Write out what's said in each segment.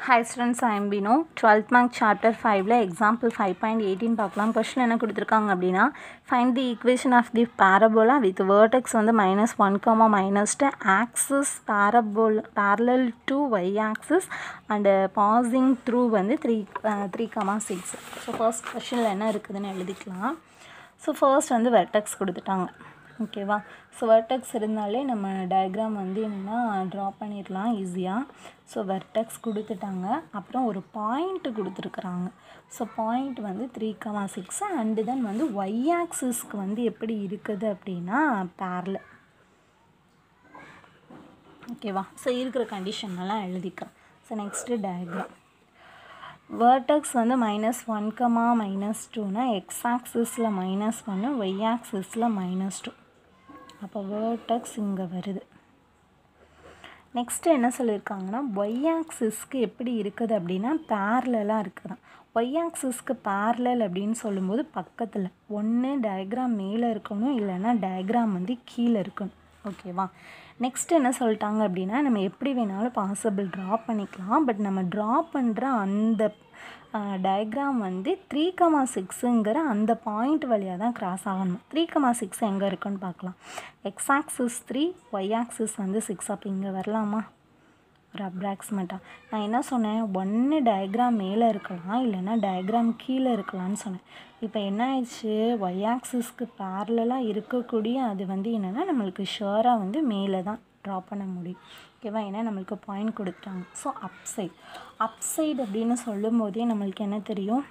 high students I'm Bino twelfth mark chapter ஃபைவ்ல example five point eighteen பார்க்கலாம் question என்ன கொடுத்துருக்காங்க அப்படின்னா find the equation of the parabola with vertex வந்து minus one comma minus two axis parabola parallel to y axis and passing through வந்து three three comma six so first கொஷனில் என்ன இருக்குதுன்னு எழுதிக்கலாம் ஸோ ஃபர்ஸ்ட் வந்து வெர்டெக்ஸ் கொடுத்துட்டாங்க ஓகேவா so vertex இருந்தாலே நம்ம டயக்ராம் வந்து என்னென்னா ட்ரா பண்ணிடலாம் ஈஸியாக ஸோ வெர்டெக்ஸ் கொடுத்துட்டாங்க அப்புறம் ஒரு பாயிண்ட் கொடுத்துருக்குறாங்க ஸோ பாயிண்ட் வந்து three comma six and then வந்து ஒய் ஆக்சிஸ்க்கு வந்து எப்படி இருக்குது அப்படின்னா பேரல ஓகேவா ஸோ இருக்கிற கண்டிஷனெல்லாம் எழுதிக்கலாம் ஸோ நெக்ஸ்ட்டு டயக்ராம் வேர்டெக்ஸ் வந்து மைனஸ் ஒன் கமா மைனஸ் டூனா எக்ஸ் ஆக்சிஸில் மைனஸ் ஒன்று ஒய் ஆக்சிஸில் மைனஸ் டூ அப்போ வேர்டெக்ஸ் இங்கே வருது நெக்ஸ்ட்டு என்ன சொல்லியிருக்காங்கன்னா ஒய் ஆக்சிஸ்க்கு எப்படி இருக்குது அப்படின்னா பேரலாக இருக்குதான் ஒய் ஆக்சிஸ்க்கு பேரலல் அப்படின்னு சொல்லும்போது பக்கத்தில் ஒன்று டயக்ராம் மேலே இருக்கணும் இல்லைன்னா டயக்ராம் வந்து கீழே இருக்கணும் ஓகேவா நெக்ஸ்ட் என்ன சொல்லிட்டாங்க அப்படின்னா நம்ம எப்படி வேணாலும் பாசிபிள் ட்ரா பண்ணிக்கலாம் பட் நம்ம ட்ரா பண்ணுற அந்த டயக்ராம் வந்து த்ரீ கமா சிக்ஸுங்கிற அந்த பாயிண்ட் வழியாக தான் கிராஸ் ஆகணும் த்ரீ கமா சிக்ஸ் எங்கே இருக்குன்னு பார்க்கலாம் x axis three y axis வந்து சிக்ஸ் அப்போ இங்கே வரலாமா ஒரு அப்ராக்சிமேட்டாக நான் என்ன சொன்னேன் ஒன்று டயக்ராம் மேலே இருக்கலாம் இல்லைன்னா டயக்ராம் கீழே இருக்கலாம்னு சொன்னேன் இப்போ என்ன ஆயிடுச்சு ஒய் ஆக்சிஸ்க்கு பேரலாக இருக்கக்கூடிய அது வந்து என்னென்னா நம்மளுக்கு ஷுவராக வந்து மேலே தான் ட்ரா பண்ண முடியும் ஓகேவா ஏன்னா நம்மளுக்கு பாயிண்ட் கொடுத்துட்டாங்க so up side up side அப்படின்னு சொல்லும் போதே நம்மளுக்கு என்ன தெரியும்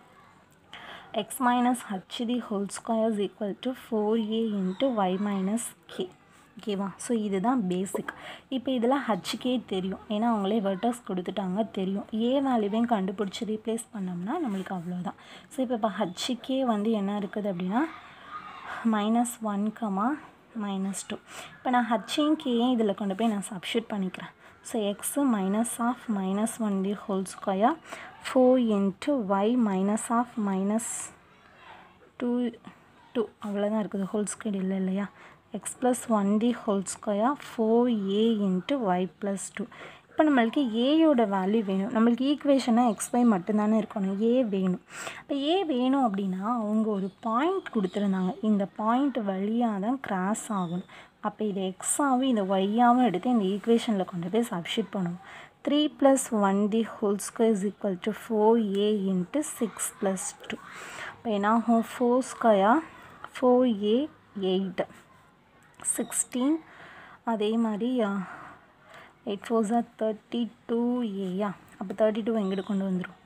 x minus h the whole square is equal to four a into y minus k ஓகேவா ஸோ இதுதான் பேசிக் இப்போ இதில் ஹச்கே தெரியும் ஏன்னா அவங்களே வெர்டர்ஸ் கொடுத்துட்டாங்க தெரியும் ஏ வேல்யூவையும் கண்டுபிடிச்சி ரீப்ளேஸ் பண்ணோம்னா நம்மளுக்கு அவ்வளோதான் ஸோ இப்போ இப்போ ஹச்கே வந்து என்ன இருக்குது அப்படின்னா minus one comma minus two இப்போ நான் ஹச்சையும் கேயும் இதில் கொண்டு போய் நான் சப்ஷூட் பண்ணிக்கிறேன் so x minus of minus one the whole square four into y minus of minus two two அவ்வளோதான் இருக்குது ஹோல் ஸ்கொயர் இல்லை இல்லையா x plus one the whole square four a into y plus two இப்போ நம்மளுக்கு ஏயோட value வேணும் நம்மளுக்கு ஈக்குவேஷனாக X Y மட்டும்தானே இருக்கணும் ஏ வேணும் இப்போ ஏ வேணும் அப்படின்னா அவங்க ஒரு பாயிண்ட் கொடுத்துருந்தாங்க இந்த பாயிண்ட் வழியாக தான் கிராஸ் ஆகணும் அப்போ இது எக்ஸாகவும் இந்த ஒய்யாகவும் எடுத்து இந்த ஈக்குவேஷனில் கொண்டு போய் சப்ஷீட் பண்ணுவோம் three plus one the whole square is equal to four a into six plus two இப்போ என்ன ஆகும் four square four a eight sixteen அதே மாதிரி எயிட் ஃபோர் ஜார் தேர்ட்டி டூ ஏயா அப்போ தேர்ட்டி டூ எங்கிட்ட கொண்டு வந்துடும்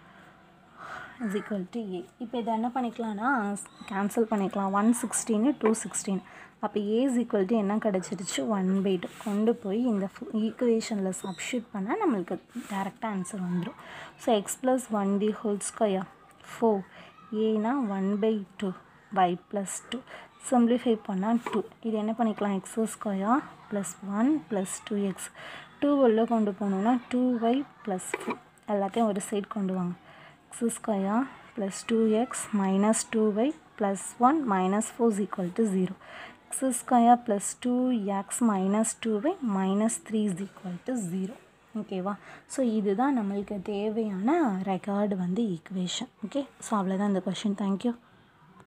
இஸ் ஈக்குவல் டு ஏ இப்போ இதை என்ன பண்ணிக்கலாம்னா கேன்சல் பண்ணிக்கலாம் ஒன் சிக்ஸ்டீனு டூ சிக்ஸ்டீன் அப்போ ஏ இஸ் ஈக்குவல் டு என்ன கிடச்சிருச்சு ஒன் பை டூ கொண்டு போய் இந்த ஈக்குவேஷனில் சப்ஷூட் பண்ணால் நம்மளுக்கு டேரெக்டாக ஆன்சர் வந்துடும் so x plus one the whole square four ஏனா one by two by plus two simplify பண்ணால் டூ இது என்ன பண்ணிக்கலாம் x square plus one plus two x two உள்ள கொண்டு போனோம்னா டூ ஒய் ப்ளஸ் ஃபோர் எல்லாத்தையும் ஒரு சைடு கொண்டு வாங்க x square plus two x minus two y plus one minus four is equal to zero x square plus two x minus two y minus three is equal to zero ஓகேவா so இதுதான் நம்மளுக்கு தேவையான record வந்து equation okay so அவ்வளோதான் இந்த question thank you